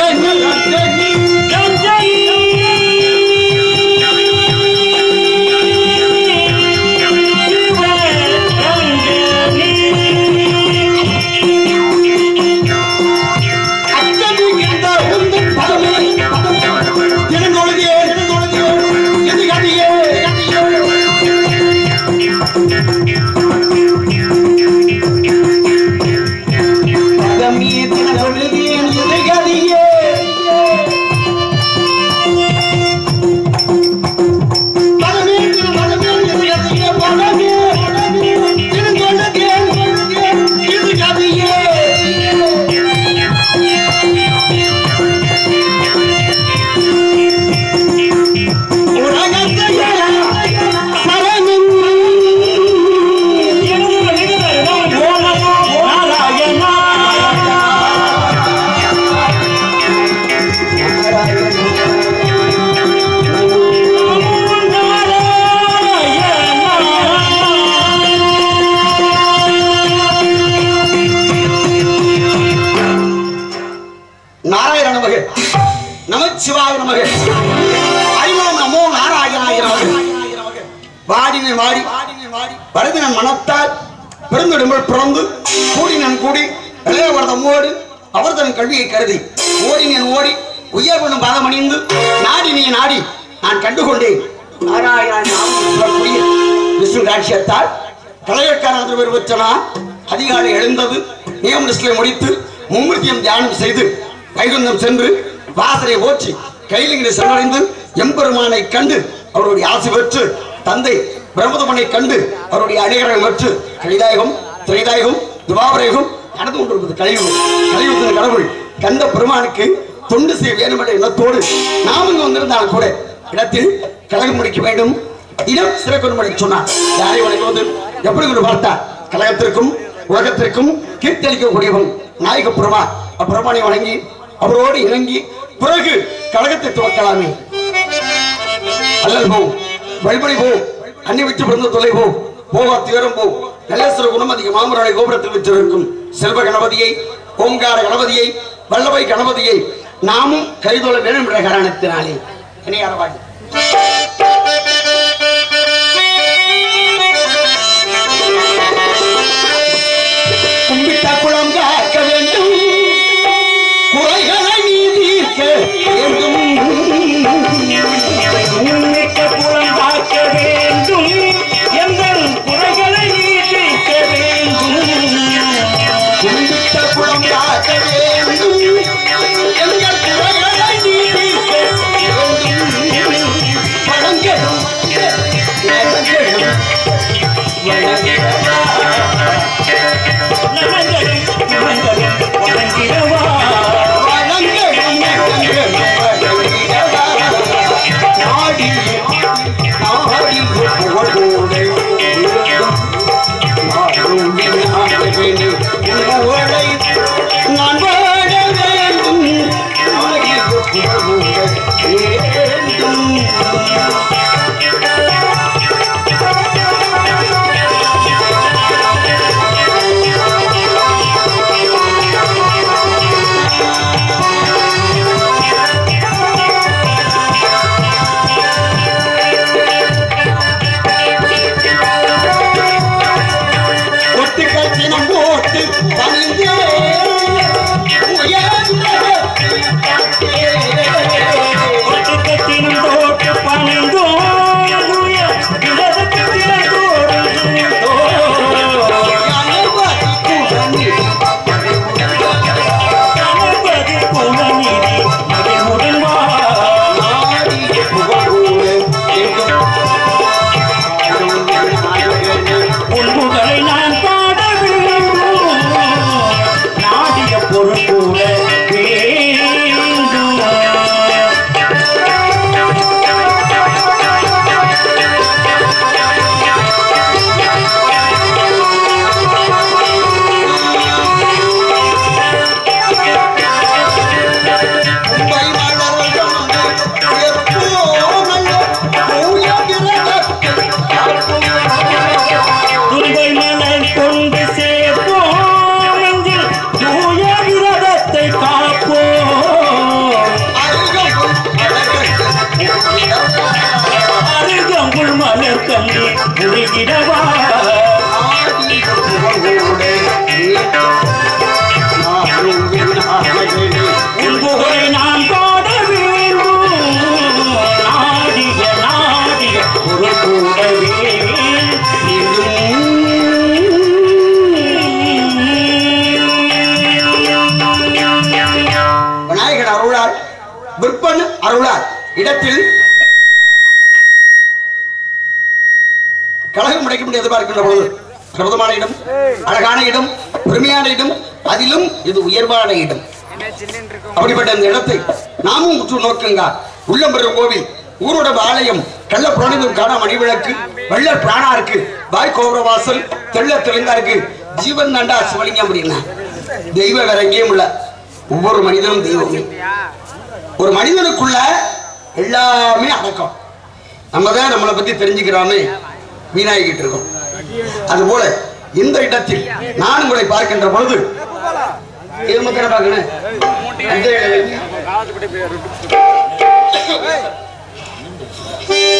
நாராயண நமக நமச்சிவாய நமக அறிவோம் நமோ நாராயணாய நமக வாடினை வாடி வரதினன் மனத்தால் பெருந்தொடும்பல் பிறந்து கூடினன் கூடி இளையவரதம் ஓடு அவர் தன் கல்வியை கருதி ஓடினன் ஓடி உயர்வனும் பாதமணிந்து நாடினிய நாடி நான் கண்டுகொண்டேன் நாராயணன் நாமம் சொல்லக்கூடிய விஷ்ணு ராட்சியத்தால் கலையக்காரர் பெறுவற்றனா அதிகாலை எழுந்தது நியம நிஷ்டை முடித்து மும்மூர்த்தியம் தியானம் செய்து வைகுந்தம் சென்று வாசலை ஓற்றி கைலிங்களை சென்றடைந்து எம்பெருமானை கண்டு அவருடைய ஆசை பெற்று தந்தை பிரம்மதமனை கண்டு அவருடைய அணிகரம் பெற்று கைதாயகம் திரைதாயகம் துவாபரேகம் நடந்து கொண்டிருப்பது கலியுகம் கலியுகத்தின் கடவுள் கந்த பெருமானுக்கு தொண்டு செய்ய வேண்டும் என்ற எண்ணத்தோடு நாம் இங்கு வந்திருந்தால் கூட இடத்தில் கழகம் முடிக்க வேண்டும் இடம் சிறக்கொன்மணி சொன்னார் யாரை வணங்குவது எப்படி ஒரு பார்த்தார் கழகத்திற்கும் உலகத்திற்கும் கீர்த்தளிக்கக்கூடியவன் நாயக பெருமா அப்பிரமானை வணங்கி அவரோடு இணங்கி பிறகு கழகத்தை துவக்கலாமே அல்லல் போ வழிபடி போ அன்னி விட்டு பிறந்த தொலை போ போவா தீவிரம் போ நல்லேஸ்வர குணமதிக்கு மாமராளி கோபுரத்தில் விற்றிருக்கும் செல்வ கணபதியை ஓங்கார கணபதியை வல்லவை கணபதியை நாமும் கைதொழ வேண்டும் என்ற காரணத்தினாலே இணையாரவாய் கும்பிட்ட குளம் காக்க வேண்டும் குறைகளை நீ தீர்க்க வேண்டும் உன்னிட்ட குலம் காக்க வேண்டும் எங்கள் குறைகளை நீ தீர்க்க வேண்டும் கும்பிட்ட குளம் காக்க வேண்டும் எங்கள் குறைகளை நீ தீர்க்க வேண்டும் வணங்கணும் வணங்கணும் நலங்களும் விநாயகர் அருளால் விற்பன் அருளால் இடத்தில் கழகம் உடைக்க முடியாது பார்க்கின்ற பொழுது பிரபதமான இடம் அழகான இடம் பெருமையான இடம் அதிலும் இது உயர்வான இடம் அப்படிப்பட்ட இந்த இடத்தை நாமும் உற்று நோக்குங்க உள்ளம்பெரும் கோவில் ஊரோட ஆலயம் கள்ள புராணிதம் காண மணிவிளக்கு வெள்ளர் பிராணா இருக்கு வாய் கோபுர வாசல் தெள்ள தெலுங்கா இருக்கு ஜீவன் தாண்டா சிவலிங்கம் அப்படின்னா தெய்வம் வேற எங்கேயும் இல்ல ஒவ்வொரு மனிதனும் தெய்வம் ஒரு மனிதனுக்குள்ள எல்லாமே அடக்கம் நம்ம தான் நம்மளை பத்தி தெரிஞ்சுக்கிறாமே வீணாகிக்கிட்டு இருக்கோம் அதுபோல இந்த இடத்தில் நான் உங்களை பார்க்கின்ற பொழுது இது மக்கள் பார்க்கணும் இந்த